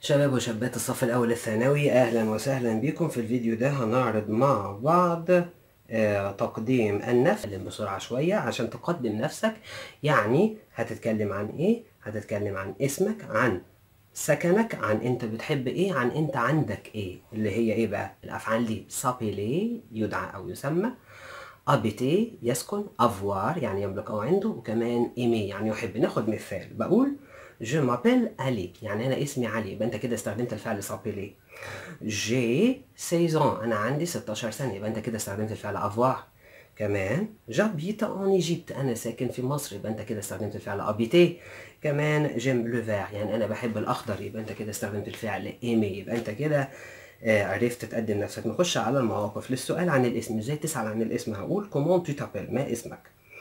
شباب وشابات الصف الأول الثانوي أهلا وسهلا بكم في الفيديو ده هنعرض مع بعض آه، تقديم النفس اتكلم بسرعة شوية عشان تقدم نفسك يعني هتتكلم عن إيه؟ هتتكلم عن اسمك عن سكنك عن انت بتحب ايه عن انت عندك ايه اللي هي ايه بقى الافعال دي سابيلي يدعى او يسمى ابيتي يسكن افوار يعني يملك او عنده وكمان ايمي يعني يحب ناخد مثال بقول Je m'appelle علي يعني انا اسمي علي يبقى انت كده استخدمت الفعل سابيلي جي 16 ans انا عندي 16 سنه يبقى انت كده استخدمت الفعل افوار كمان جابيت اون ايجيبت انا ساكن في مصر يبقى انت كده استخدمت الفعل ابيتي كمان جيم لو فير يعني انا بحب الاخضر يبقى انت كده استخدمت الفعل ايمي يبقى انت كده آه، عرفت تقدم نفسك نخش على المواقف للسؤال عن الاسم ازاي تسأل عن الاسم هقول كومون تو تابيل ما اسمك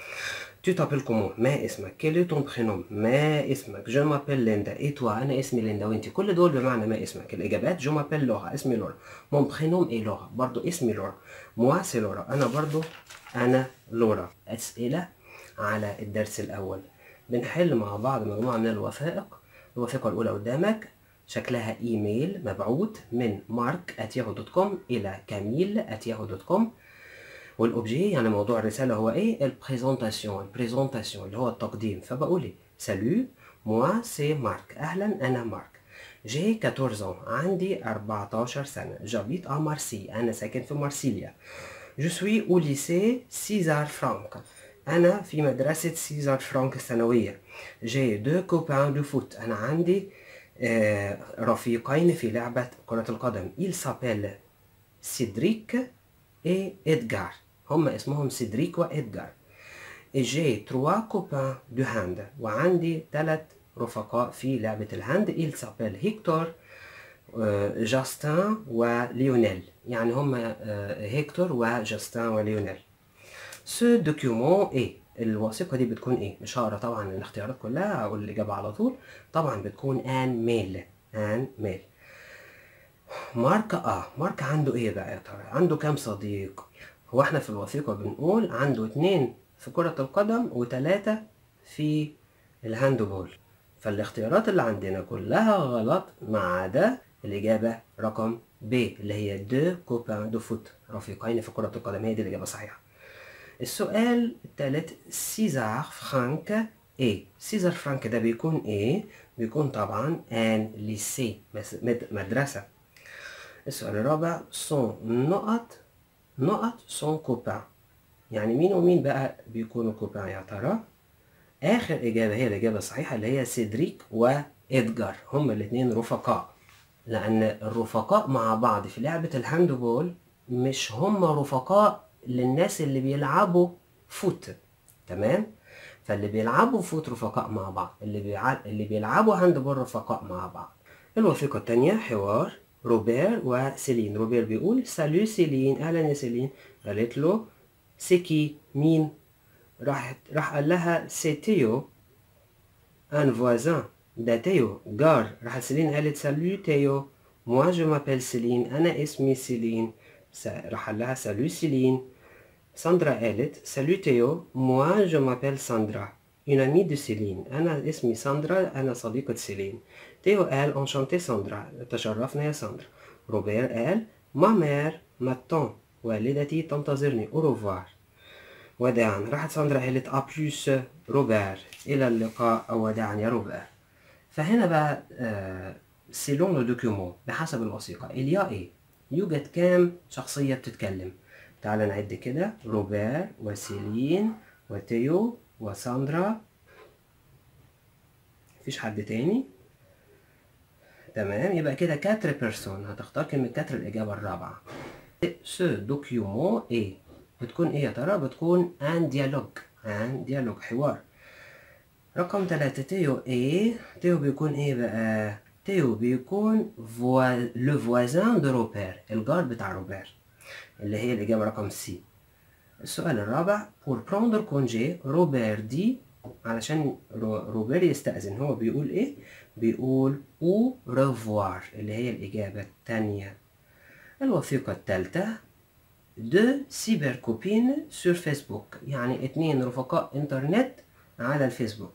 Tu t'appelles comment ما اسمك quel est ton prénom ما اسمك je m'appelle Linda et toi أنا اسمي ليندا وأنت كل دول بمعنى ما اسمك الإجابات je m'appelle Laura اسمي لورا mon prénom est Laura برضو اسمي لورا moi c'est Laura أنا برضو أنا لورا أسئلة على الدرس الأول بنحل مع بعض مجموعة من الوثائق الوثيقة الأولى قدامك شكلها إيميل مبعوث من مارك دوت كوم إلى كاميل دوت كوم والاوبجي يعني موضوع الرساله هو ايه البريزونتاسيون البريزونتاسيون اللي هو التقديم فبقول ايه سالو موا سي مارك اهلا انا مارك جي 14 ans عندي 14 سنه جابيت ا مارسي انا ساكن في مارسيليا جو سوي او ليسي سيزار فرانك انا في مدرسه سيزار فرانك الثانويه جي دو كوبان دو فوت انا عندي آه، رفيقين في لعبه كره القدم il s'appelle سيدريك et Edgar هم اسمهم سيدريك وإدجار جي تروا كوبان دو هاند وعندي ثلاث رفقاء في لعبة الهاند إل سابيل هيكتور آه، جاستن وليونيل يعني هم آه، هيكتور وجاستن وليونيل سو دوكيومون ايه الوثيقة دي بتكون ايه مش هقرا طبعا الاختيارات كلها هقول الإجابة على طول طبعا بتكون ان ميل ان ميل مارك اه مارك عنده ايه بقى يا ترى عنده كام صديق هو احنا في الوثيقة بنقول عنده اتنين في كرة القدم وتلاتة في الهاندبول فالاختيارات اللي عندنا كلها غلط ما عدا الإجابة رقم ب اللي هي دو كوبان دو فوت رفيقين في كرة القدم هي دي الإجابة الصحيحة السؤال الثالث سيزار فرانك ايه سيزار فرانك ده بيكون ايه بيكون طبعا ان ليسي مس- مد- مدرسة السؤال الرابع سون نقط نقط سون كوبان يعني مين ومين بقى بيكونوا كوبان يا ترى آخر إجابة هي الإجابة الصحيحة اللي هي سيدريك وإدجار هما الاتنين رفقاء لأن الرفقاء مع بعض في لعبة الهاندبول مش هما رفقاء للناس اللي بيلعبوا فوت تمام فاللي بيلعبوا فوت رفقاء مع بعض اللي بيع... اللي بيلعبوا هاندبول رفقاء مع بعض الوثيقة التانية حوار روبير وسيلين روبير بيقول سالو سيلين أهلا يا سيلين قالت له سيكي مين راح راح قال لها سي تيو ان فوازان ده تيو جار راح سيلين قالت سالو تيو موا جو مابيل سيلين انا اسمي سيلين س- راح قال لها سالو سيلين ساندرا قالت سالو تيو موا جو مابيل ساندرا une amie de سيلين انا اسمي ساندرا انا صديقة سيلين تيو قال انشانتي ساندرا تشرفنا يا ساندرا روبير قال ما مير ماتون والدتي تنتظرني اوروفوار وداعا راحت ساندرا قالت ا بلوس روبير الى اللقاء او وداعا يا روبير فهنا بقى سيلون لو دوكيومون بحسب الوثيقة إليا إيه يوجد كام شخصية بتتكلم تعال نعد كده روبير وسيلين وتيو وساندرا مفيش حد تاني تمام يبقى كده كاتر بيرسون هتختار كلمة كاتر الإجابة الرابعة سو دوكيومون ايه بتكون ايه يا ترى بتكون ان ديالوج ان ديالوج حوار رقم ثلاثة تيو ايه تيو بيكون ايه بقى تيو بيكون فوا... لو فوازان دو روبير الجار بتاع روبير اللي هي الإجابة رقم سي السؤال الرابع pour prendre congé روبير دي علشان رو... روبير يستأذن هو بيقول ايه بيقول او revoir اللي هي الإجابة التانية الوثيقة الثالثة دو سيبر كوبين سور فيسبوك يعني اتنين رفقاء انترنت على الفيسبوك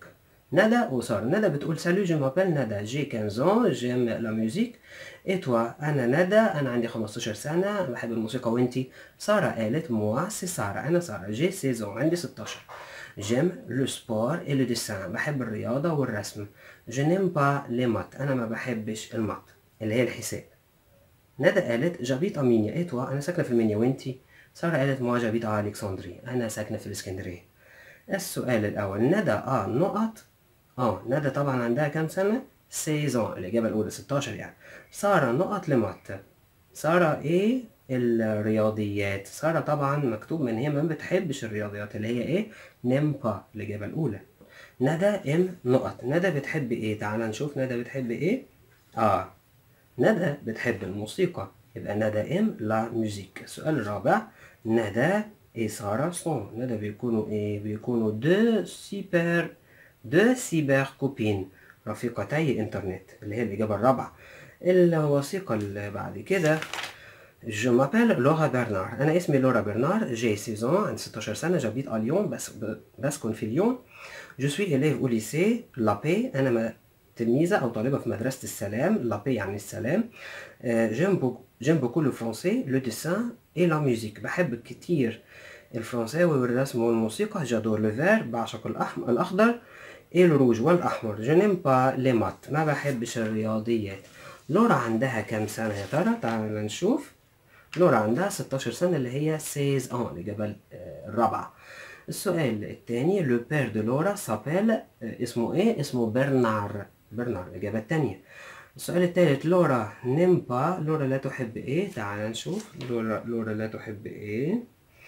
ندى وسارة ندى بتقول سالو جو مابيل ندى جي 15 جيم لا ميوزيك اي توا انا ندى انا عندي 15 سنة بحب الموسيقى وانتي سارة قالت موا سي سارة انا سارة جي 16 عندي 16 جيم لو سبور اي لو ديسان بحب الرياضة والرسم جو نيم با لي مات انا ما بحبش المات اللي هي الحساب ندى قالت جابيت امينيا ايه توا انا ساكنة في المنيا وانتي سارة قالت موا جابيت الكسندري انا ساكنة في الاسكندرية السؤال الاول ندى اه نقط اه ندى طبعا عندها كام سنة؟ سيزون الإجابة الأولى 16 يعني سارة نقط لمات سارة إيه؟ الرياضيات سارة طبعا مكتوب من هي ما بتحبش الرياضيات اللي هي إيه؟ نيمبا الإجابة الأولى ندى إم نقط ندى بتحب إيه؟ تعال نشوف ندى بتحب إيه؟ آه ندى بتحب الموسيقى يبقى ندى إم لا ميوزيك السؤال الرابع ندى إيه سارة صون ندى بيكونوا إيه؟ بيكونوا دو سيبر دو سيبر كوبين رفيقتي انترنت اللي هي الإجابة الرابعة الوثيقة اللي بعد كده جو مابيل لورا برنار أنا اسمي لورا برنار جي سيزون عندي 16 سنة جابيت à ليون بس بسكن في ليون جو سوي إليف أو ليسي لابي أنا ما تلميذة أو طالبة في مدرسة السلام لابي يعني السلام جيم بوكو جيم بوكو لو فرونسي لو ديسان اي لا ميوزيك بحب كتير الفرنساوي والرسم والموسيقى جادور لو فير بعشق الأحمر الأخضر ايه الروج والاحمر جو نيم با لي مات ما بحبش الرياضيات لورا عندها كام سنة يا ترى تعال نشوف لورا عندها 16 سنة اللي هي سيز ان الإجابة الرابعة السؤال الثاني لو بير دو لورا سابيل اسمه ايه اسمه برنار برنار الإجابة الثانية السؤال الثالث لورا نيم با لورا لا تحب ايه تعال نشوف لورا لورا لا تحب ايه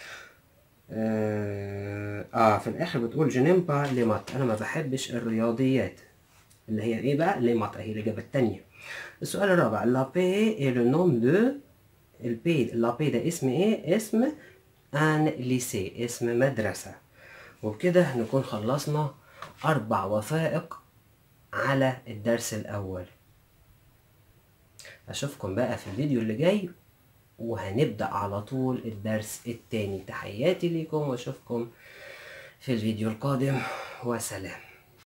آه, اه في الاخر بتقول جنيم با لي مات انا ما بحبش الرياضيات اللي هي ايه بقى لي مات هي الاجابه الثانيه السؤال الرابع لا بي اي لو نوم دو البي لا بي ده اسم ايه اسم ان ليسي اسم مدرسه وبكده نكون خلصنا اربع وثائق على الدرس الاول اشوفكم بقى في الفيديو اللي جاي وهنبدأ على طول الدرس التاني تحياتي ليكم واشوفكم في الفيديو القادم وسلام